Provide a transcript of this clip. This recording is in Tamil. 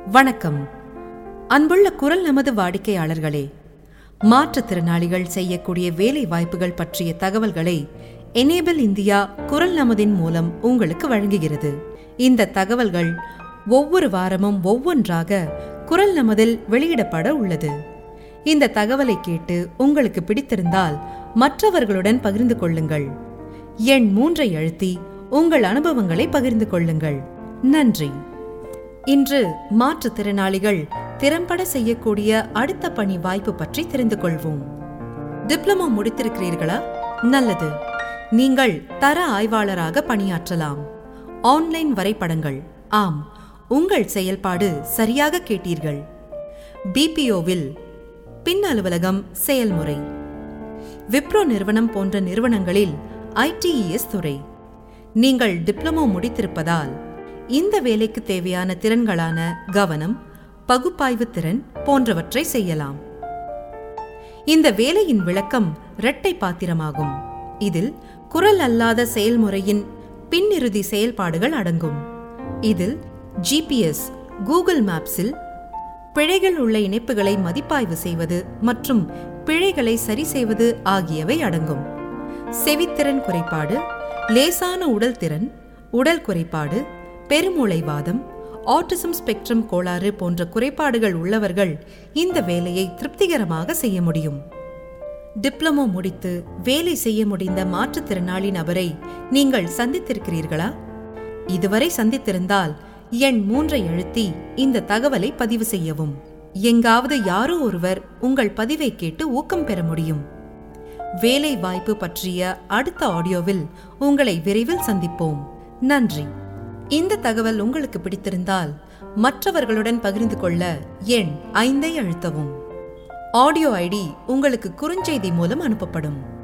வணக்கம் அன்புள்ள குரல் நமது வாடிக்கையாளர்களே மாற்றுத்திறனாளிகள் செய்யக்கூடிய வேலை வாய்ப்புகள் பற்றிய தகவல்களை எனேபிள் இந்தியா குரல் நமதின் மூலம் உங்களுக்கு வழங்குகிறது இந்த தகவல்கள் ஒவ்வொரு வாரமும் ஒவ்வொன்றாக குரல் நமதில் வெளியிடப்பட உள்ளது இந்த தகவலை கேட்டு உங்களுக்கு பிடித்திருந்தால் மற்றவர்களுடன் பகிர்ந்து கொள்ளுங்கள் எண் மூன்றை அழுத்தி உங்கள் அனுபவங்களை பகிர்ந்து கொள்ளுங்கள் நன்றி இன்று மாற்றுத்திறனாளிகள் திறம்பட செய்யக்கூடிய அடுத்த பணி வாய்ப்பு பற்றி தெரிந்து கொள்வோம் டிப்ளமோ முடித்திருக்கிறீர்களா நல்லது நீங்கள் தர ஆய்வாளராக பணியாற்றலாம் ஆன்லைன் வரைபடங்கள் ஆம் உங்கள் செயல்பாடு சரியாக கேட்டீர்கள் பிபிஓவில் பின் அலுவலகம் செயல்முறை விப்ரோ நிறுவனம் போன்ற நிறுவனங்களில் ஐடிஇஎஸ் துறை நீங்கள் டிப்ளமோ முடித்திருப்பதால் இந்த வேலைக்கு தேவையான திறன்களான கவனம் பகுப்பாய்வு திறன் போன்றவற்றை செய்யலாம் இந்த வேலையின் விளக்கம் இரட்டை பாத்திரமாகும் இதில் குரல் அல்லாத செயல்முறையின் பின்னிறுதி செயல்பாடுகள் அடங்கும் இதில் ஜிபிஎஸ் கூகுள் மேப்ஸில் பிழைகள் உள்ள இணைப்புகளை மதிப்பாய்வு செய்வது மற்றும் பிழைகளை சரி செய்வது ஆகியவை அடங்கும் செவித்திறன் குறைபாடு லேசான உடல் திறன் உடல் குறைபாடு பெருமூளைவாதம் ஆட்டிசம் ஸ்பெக்ட்ரம் கோளாறு போன்ற குறைபாடுகள் உள்ளவர்கள் இந்த வேலையை திருப்திகரமாக செய்ய முடியும் டிப்ளமோ முடித்து வேலை செய்ய முடிந்த மாற்றுத்திறனாளி நபரை நீங்கள் சந்தித்திருக்கிறீர்களா இதுவரை சந்தித்திருந்தால் எண் மூன்றை அழுத்தி இந்த தகவலை பதிவு செய்யவும் எங்காவது யாரோ ஒருவர் உங்கள் பதிவை கேட்டு ஊக்கம் பெற முடியும் வேலை வாய்ப்பு பற்றிய அடுத்த ஆடியோவில் உங்களை விரைவில் சந்திப்போம் நன்றி இந்த தகவல் உங்களுக்கு பிடித்திருந்தால் மற்றவர்களுடன் பகிர்ந்து கொள்ள எண் ஐந்தை அழுத்தவும் ஆடியோ ஐடி உங்களுக்கு குறுஞ்செய்தி மூலம் அனுப்பப்படும்